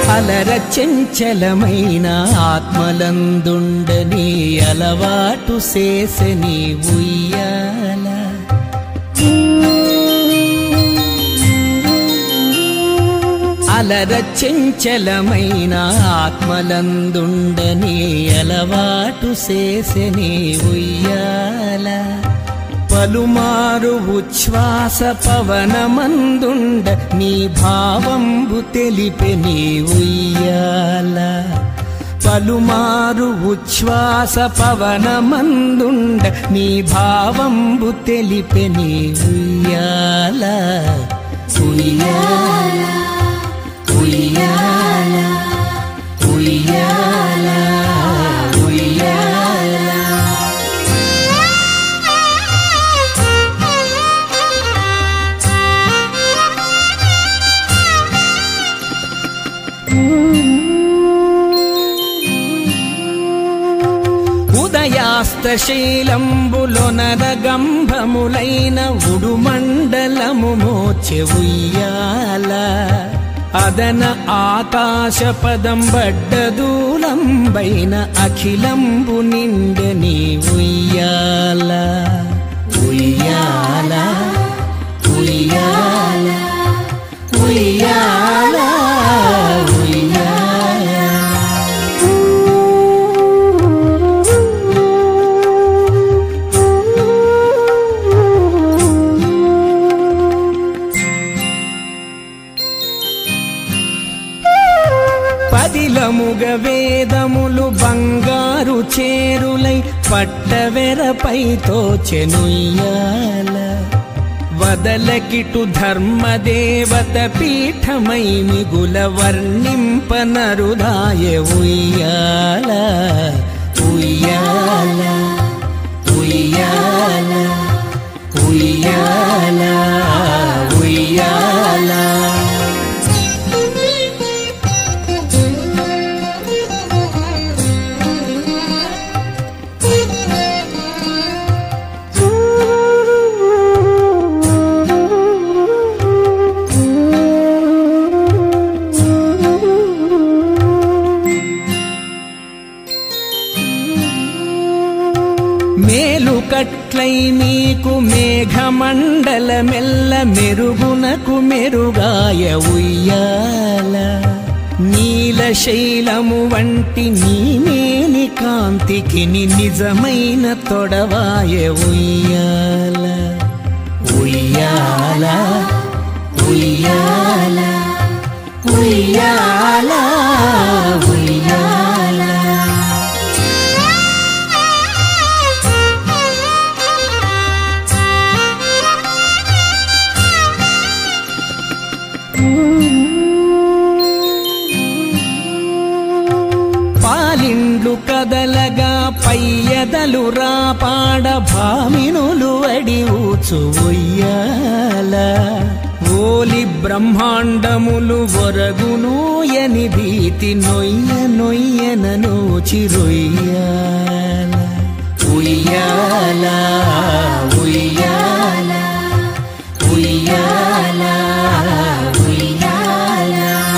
అలర చెంచలమైన ఆత్మలందుండని అలవాటు చేసని ఉయ్యాల అలర చెంచలమైన ఆత్మలందుండని అలవాటు చేసని ఉయ్యాల పలుమారు ఉచ్ఛ్వాస పవనమందుండ నీ భావంబు తెలిపె నీ ఉయ్యాల పలుమారు ఉచ్ఛ్వాస పవనమందుండ నీ భావంబు తెలిపె నీ ఉయ్యాల ఉయ్యాల ఉయ్యాల ఉయ్యాల ఉయ్యాల ఉదయాస్తశైలంబులొనరగంభములైన ఉడుమండలము మోచె ఉయ్యాల అదన ఆకాశ పదం బడ్డదూలంబైన అఖిలంబు నిండని ఉయ్యాల ఉయ్యాల ఉయ్యాల ఉయ్యాల ఉయ్యాల పదిలముగ వేదములు బంగారు చేరులై పట్టవెరపై తోచెనుయ్యాల వదలకిటు ధర్మదేవత పీఠమై మిగుల వర్ణింపనరుదాయ ఉయ్యాల ఉయ్యాల ఉయ్యాల ఉయ్యాల ఉయ్యాల మేలు కట్లై మీకు మేఘమండల మెల్ల మెరుగునకు మెరుగాయ ఉయ్యాల నీలశైలము వంటి నీ మేని కాంతికి ని నిజమైన తొడవాయ ఉయ్యాల ఉయ్యాల ఉయ్యాల ఉయ్యాల ఉయ్యాల పాలిండ్లు కదలగా పయ్యదలు రాపాడ భామినులు అడి ఊచు ఉయ్యాల ఓలి బ్రహ్మాండములు ఒరగునూయని భీతి నొయ్య నొయ్యనను చిరుయ్యాల ఉయ్యాల ఉయ్యాల ఉయ్యాల ఉయ్యాల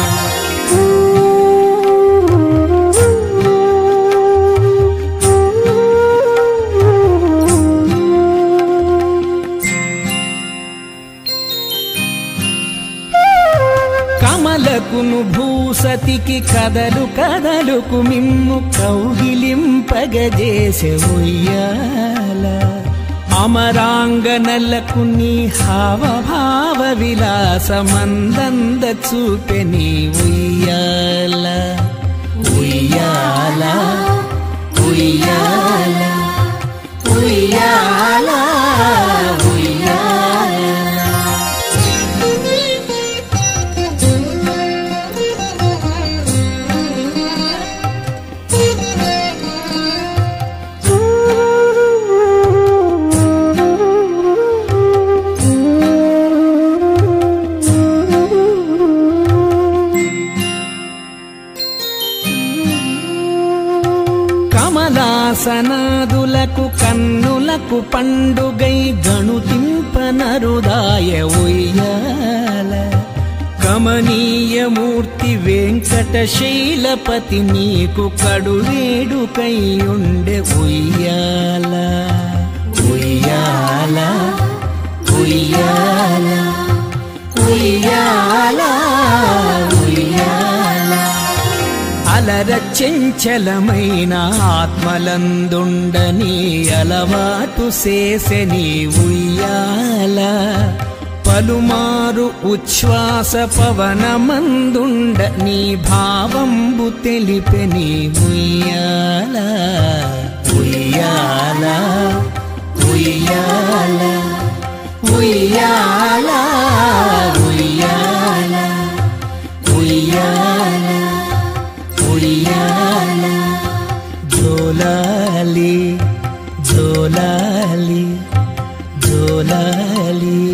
కమలకును భూసతికి కదలు కదలుకు మిమ్ము కౌగిలింపగజేసె ఉయ్యాల అమరాంగనలకు నీ హావభావ విలాసమందంద చూపె నీ ఉయ్యాల ఉయ్యాల ఉయ్యాల ఉయ్యాల ఉయ్యాల కమలాసనాదులకు కన్నులకు పండుగై గణుతింపనరుదాయ ఉయ్యాల కమనీయమూర్తి వెంకటశైలపతి నీకు కడువేడుకై ఉండే ఉయ్యాల ఉయ్యాల ఉయ్యాల ఉయ్యాల ఉయ్యాల అలర చెంచలమైన ఆత్మలందుండని అలవాటు చేసెని ఉయ్యాల పలుమారు ఉచ్ఛ్వాస పవనమందుండ నీ భావంబు తెలిపెని ఉయ్యాల ఉయ్యాల ఉయ్యాల ఉయ్యాల ఉయ్యాల ఉయ్యాల ఉయ్యాల జోలాలి జోలాలి జోలాలి